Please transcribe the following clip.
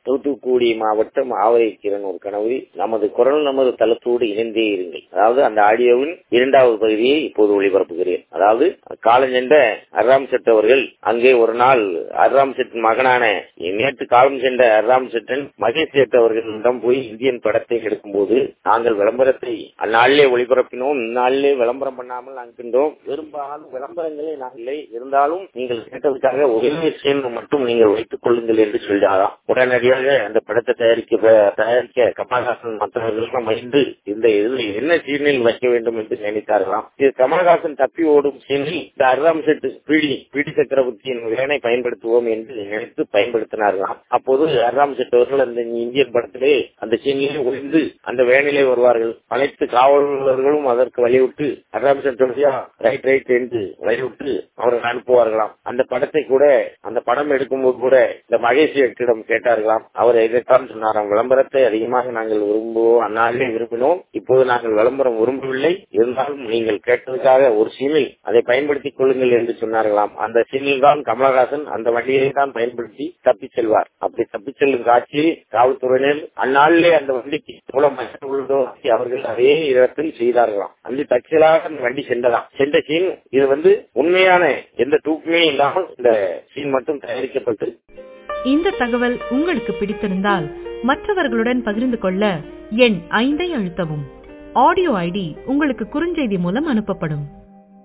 தூத்துக்குடி மாவட்டம் ஆவரைக்கிரன் ஒரு கனவு நமது குரல் நமது தளத்தோடு இணைந்தே இருங்கள் அதாவது அந்த ஆடியோவின் இரண்டாவது பகுதியை இப்போது ஒளிபரப்புகிறேன் அதாவது காலஞ்சென்ற அர்ராம் செட் அவர்கள் அங்கே ஒரு நாள் அர்ராம் செட் மகனான நேற்று காலம் சென்ற அர்ராம் செட்டன் மகேஷ் சேட் அவர்களிடம் போய் இந்தியன் படத்தை எடுக்கும்போது நாங்கள் விளம்பரத்தை அந்நாளிலே ஒளிபரப்பினோம் இந்நாளிலே விளம்பரம் பண்ணாமல் அனுப்பின்றோம் பெரும்பாலும் விளம்பரங்களே நாங்கள் இருந்தாலும் நீங்கள் கேட்டதுக்காக ஒரே விஷயம் மட்டும் நீங்கள் வைத்துக் கொள்ளுங்கள் என்று சொல்லிடாராம் உடனடியாக அந்த படத்தை தயாரிக்க தயாரிக்க கமலஹாசன் மற்றவர்களும் மகிழ்ந்து இந்த இதில் என்ன சீனில் வைக்க வேண்டும் என்று நினைத்தார்களாம் இது கமலஹாசன் தப்பி ஓடும் சீனில் இந்த அர்ராம் செட்டு பீடி பீடி சக்கரவர்த்தியின் வேனை பயன்படுத்துவோம் என்று நினைத்து பயன்படுத்தினார்களாம் அப்போது அர்ராம் செட் அவர்கள் அந்த இந்தியன் படத்திலே அந்த சீனிலே ஒளிந்து அந்த வேனிலே வருவார்கள் அனைத்து காவலர்களும் அதற்கு வழிவிட்டு அர்ராம் செட் ரைட் ரைட் என்று வழிவிட்டு அவர்கள் அனுப்புவார்களாம் அந்த படத்தை கூட அந்த படம் எடுக்கும்போது கூட இந்த மகேஷ் சேட்டிடம் கேட்டார்களாம் அவர் இதைத்தான் சொன்னாராம் விளம்பரத்தை அதிகமாக நாங்கள் விரும்புவோம் அந்நாளிலே விரும்பினோம் இப்போது நாங்கள் விளம்பரம் விரும்பவில்லை இருந்தாலும் நீங்கள் கேட்டதுக்காக ஒரு சீனில் அதை பயன்படுத்திக் கொள்ளுங்கள் என்று சொன்னார்களாம் அந்த சீனில் தான் கமலஹாசன் அந்த வண்டியை தான் பயன்படுத்தி தப்பிச் செல்வார் அப்படி தப்பிச் செல்லும் காட்சி காவல்துறையினர் அந்நாளிலே அந்த வண்டிக்கு மூலம் உள்ளதோ அவர்கள் அதே இடத்தில் செய்தார்களாம் அந்த தற்செயலாக அந்த வண்டி சென்றதாம் சென்ற சீன் இது வந்து உண்மையான எந்த தூக்குமே இல்லாமல் இந்த சீன் மட்டும் தயாரிக்கப்பட்டு இந்த தகவல் உங்களுக்கு பிடித்திருந்தால் மற்றவர்களுடன் பகிர்ந்து கொள்ள எண் ஐந்தை அழுத்தவும் ஆடியோ ஐடி உங்களுக்கு குறுஞ்செய்தி மூலம் அனுப்பப்படும்